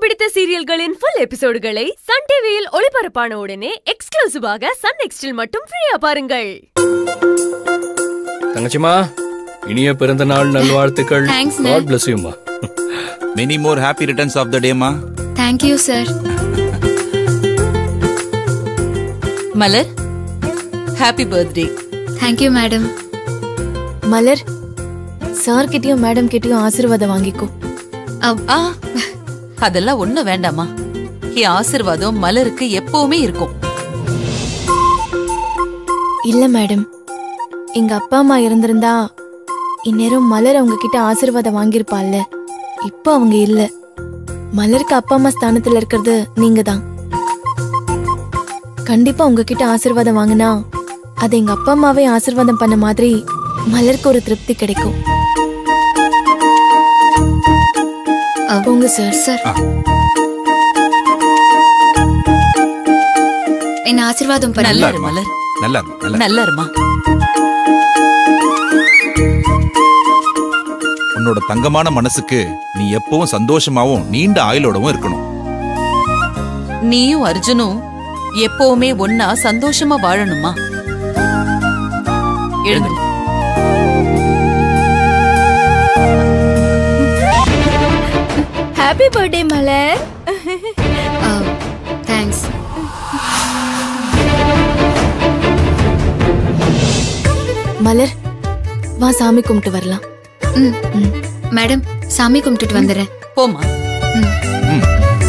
பிடித்த சீரியல்களின் full எபிசோடுகளை Sun டிவியில் ஒளிபரப்பான உடனே எக்ஸ்க்ளூசிவாக சன் நெக்ஸ்டில் மட்டும் ஃப்ரீயா பாருங்கள் தங்கச்சிமா இனிய பிறந்த நாள் நல்வாழ்த்துக்கள் Thanks, Nat. காட் பிளஸ் யூமா many more happy returns of the டேமா thank you sir Malar happy birthday thank you madam Malar sir கிட்டயும் மேடம் கிட்டயும் ஆசீர்வாதம் வாங்கிக்கோ ஆ அதெல்லாம் ஒண்ணும் வேண்டாமா என் ஆசிர்வாதம் மலருக்கு எப்பவுமே இருக்கும் இல்ல மேடம் எங்க அப்பா அம்மா இருந்திருந்தா இந்நேரம் மலர் அவங்க கிட்ட ஆசீர்வாதம் வாங்கியிருப்பாள்ல இப்போ அவங்க இல்ல மலருக்கு அப்பா அம்மா ஸ்தானத்துல இருக்கிறது நீங்க தான் கண்டிப்பா உங்ககிட்ட ஆசீர்வாதம் வாங்கினா அது எங்க அப்பா அம்மாவே ஆசீர்வாதம் பண்ண மாதிரி மலருக்கு ஒரு திருப்தி கிடைக்கும் போங்க சார் சார் என்ன ஆசீர்வாதம் நல்லா பண்ணல இரு மலர் நல்லா நல்லா நல்லா இருமா உன்னோட தங்கமான மனசுக்கு நீ எப்பவும் சந்தோஷமாவும் நீண்ட ஆயுளோடவும் இருக்கணும் நீயும் அர்ஜுனும் எப்பவுமே ஒன்னா சந்தோஷமா வாழணுமா எழுந்து happy birthday Malar thanks Malar வா சாமி கும்பிட்டு வரலாம் ம் மேடம் சாமி கும்பிட்டுட்டு வந்துடுறேன் போமா ம்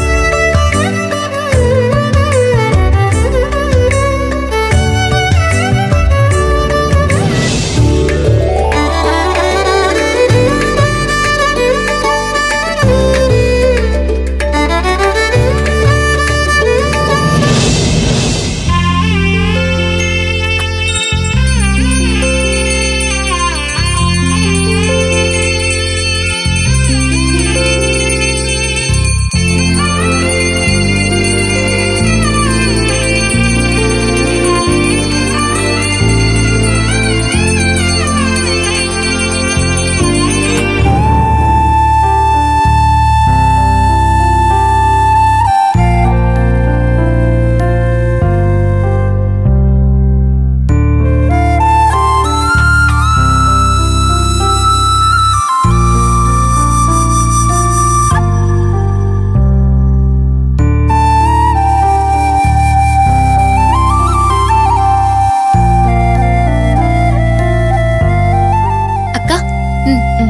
அக்கா ம் ம்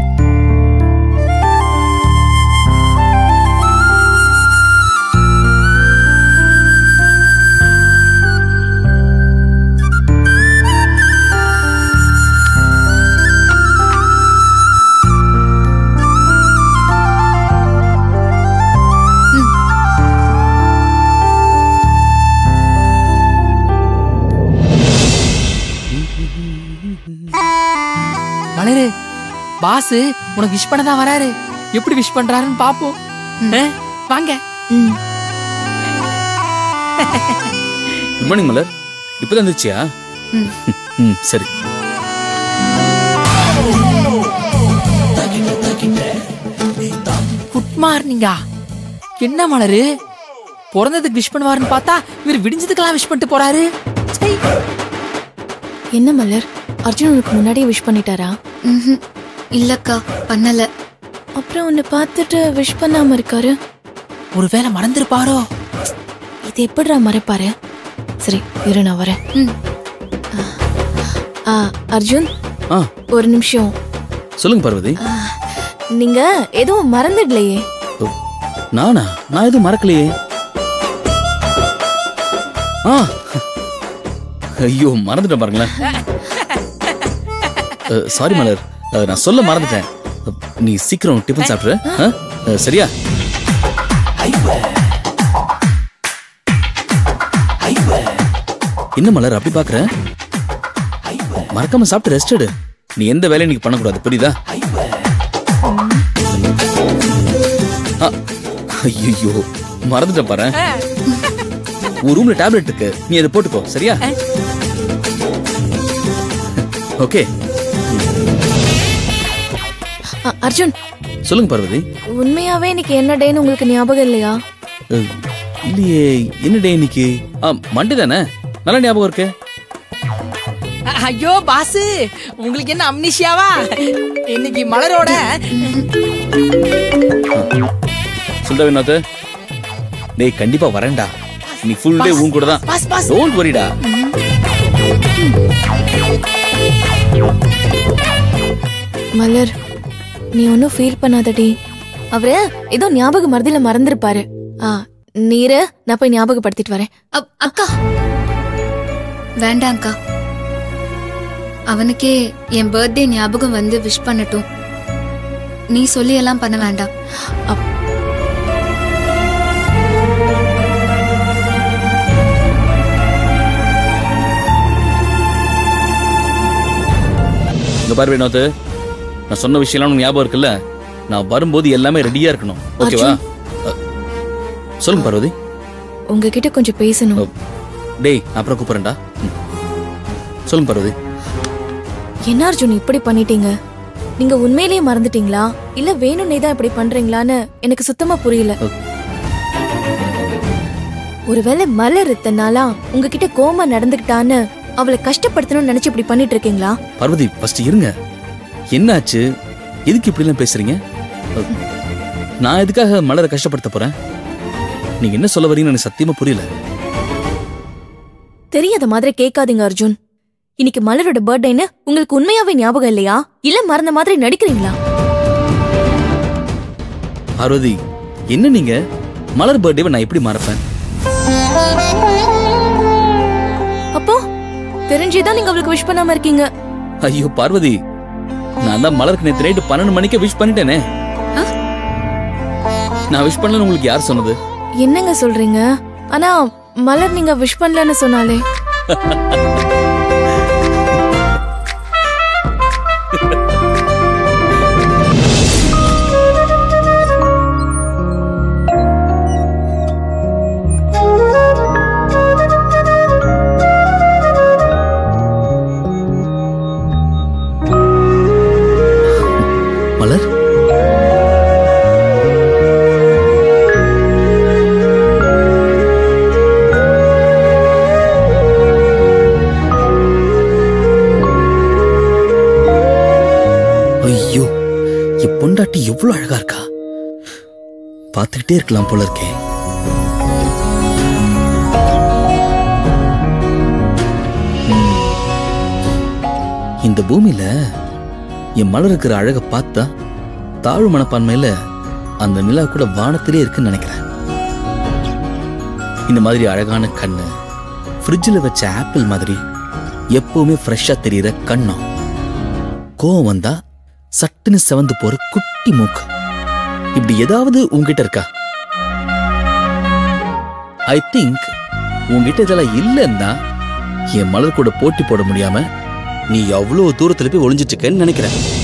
மலரு பாஸ் உனக்கு விஷ் பண்ண தான் வராரு எப்படி விஷ் பண்றாருன்னு பாப்போம் ஆ, வாங்க ம் குட் மார்னிங் மலர் இப்பதான் இருந்துச்சியா ம். ம் சரி குட் மார்னிங்கா என்ன மலரு பிறந்ததுக்கு விஷ் பண்ணுவாருன்னு பார்த்தா இவர் விடிஞ்சதுக்கெல்லாம் விஷ் பண்ணிட்டு போறாரு சை. என்ன மலர் அர்ஜுன் உனக்கு முன்னாடியே விஷ் பண்ணிட்டாரா ம்ஹும். இல்லக்கா பண்ணல அப்புறம் உன்னை பார்த்துட்டு விஷ் பண்ணாம இருக்காரு ஒருவேளை மறந்துருப்பாரோ இது எப்படிடா மறைப்பாரு சரி இரு நான் வரேன் ம் ஆ, அர்ஜுன் ஆ ஒரு நிமிஷம் சொல்லுங்க பார்வதி நீங்க எதுவும் மறந்துடலையே ஓ, நானா நான் எதுவும் மறக்கலையே ஆ ஐயோ மறந்துட்டேன் பாருங்களேன் சாரி மலர் அஹ், நான் சொல்ல மறந்துட்டேன் அஹ், நீ சீக்கிரம் டிஃபன் சாப்பிட்ரு ஆ? அஹ், சரியா என்ன மலர் அப்படி பாக்குற மறக்காம சாப்பிட்டு ரெஸ்ட் எடு நீ எந்த வேலையும் இன்னைக்கு பண்ணக்கூடாது புரியுதா ஐயோ மறந்துட்டேன் பாரு ஒரு ரூம்ல டேப்லெட் இருக்கு நீ அதை போட்டுக்கோ சரியா ஓகே அ, அர்ஜுன் சொல்லுங்க பார்வதி உண்மையாவே இன்னைக்கு என்ன டேன்னு உங்களுக்கு ஞாபகம் இல்லையா அஹ், இல்லையே என்ன டே இன்னைக்கு ஆ மண்டே தானே நல்ல ஞாபகம் இருக்கு ஐயோ பாசு உங்களுக்கு என்ன அம்னிஷியாவா இன்னைக்கு மலரோட சொல்ற வினோத் டேய் கண்டிப்பா வரேன்டா நீ ஃபுல் டே உன் கூட தான் பாஸ் பாஸ் டோன்ட் வரிடா மலர் நீ ஒன்னும் ஃபீல் பண்ணாதடி அவரு ஏதோ ஞாபக மறதியில மறந்துருப்பாரு ஆ நீரு நான் போய் ஞாபகப்படுத்திட்டு வரேன் அப்- அக்கா வேண்டாம் அக்கா அவனுக்கே என் பர்த்டே ஞாபகம் வந்து விஷ் பண்ணட்டும் நீ சொல்லி எல்லாம் பண்ண வேண்டாம் அப்- இங்க பாரு வினோத் நான் சொன்ன விஷயம்லாம் உனக்கு ஞாபகம் இருக்குல்ல நான் வரும்போது எல்லாமே ரெடியா இருக்கணும் ஓகேவா அஹ், சொல்லுங்க பார்வதி உங்ககிட்ட கொஞ்சம் பேசணும் ஓ, டேய் நான் அப்புறம் கூப்பிடுறேன்டா ம். சொல்லுங்க பார்வதி என்ன அர்ஜுன் இப்படி பண்ணிட்டீங்க நீங்க உண்மையிலேயே மறந்துட்டீங்களா இல்ல வேணும்னே தான் இப்படி பண்றீங்களான்னு எனக்கு சுத்தமா புரியல ஓ. ஒருவேளை மலர் இத்தனை நாளா உங்ககிட்ட கோமா நடந்துக்கிட்டான்னு அவளை கஷ்டப்படுத்தணும்னு நினைச்சு இப்படி பண்ணிட்டு இருக்கீங்களா பார்வதி ஃபர்ஸ்ட் இருங்க என்னாச்சு எதுக்கு இப்படி எல்லாம் பேசுறீங்க அஹ், நான் எதுக்காக மலரை கஷ்டப்படுத்த போறேன் நீங்க என்ன சொல்ல வரீங்கன்னு எனக்கு சத்தியமா புரியல தெரியாத மாதிரி கேட்காதீங்க அர்ஜுன் இன்னைக்கு மலரோட பர்த்டேன்னு உங்களுக்கு உண்மையாவே ஞாபகம் இல்லையா இல்ல மறந்த மாதிரி நடிக்கிறீங்களா பார்வதி என்ன நீங்க மலர் பர்த்டேவை நான் எப்படி மறப்பேன் அப்போ தெரிஞ்சேதான் நீங்க அவளுக்கு விஷ் பண்ணாம இருக்கீங்க ஐயோ பார்வதி நான் தான் மலருக்கு நேத்து நைட்டு பன்னெண்டு மணிக்கு விஷ் பண்ணிட்டேனே நான் விஷ் பண்ணலன்னு உங்களுக்கு யார் சொன்னது என்னங்க சொல்றீங்க ஆனா மலர் நீங்க விஷ் பண்ணலன்னு சொன்னாலே மலர் ஐயோ என் பொண்டாட்டி எவ்வளவு அழகா இருக்கா பார்த்துக்கிட்டே இருக்கலாம் போல இருக்கேன் ம். இந்த பூமியில என் மலர் இருக்கிற அழக பார்த்தா தாழ்வு மனப்பான்மையில அந்த நிலா கூட வானத்திலே இருக்குன்னு நினைக்கிறேன் இந்த மாதிரி அழகான கண்ணு ஃப்ரிட்ஜில் வச்ச ஆப்பிள் மாதிரி எப்பவுமே ஃப்ரெஷ்ஷா தெரியிற கண்ணம் கோவம் வந்தா சட்டுன்னு செவந்து போற குட்டி மூக்கு இப்படி ஏதாவது உன்கிட்ட இருக்கா ஐ திங்க் உன்கிட்ட இதெல்லாம் இல்லைன்னா என் மலர் கூட போட்டி போட முடியாம நீ அவ்வளவு தூரத்துல போய் ஒளிஞ்சிட்டு இருக்கேன்னு நினைக்கிறேன்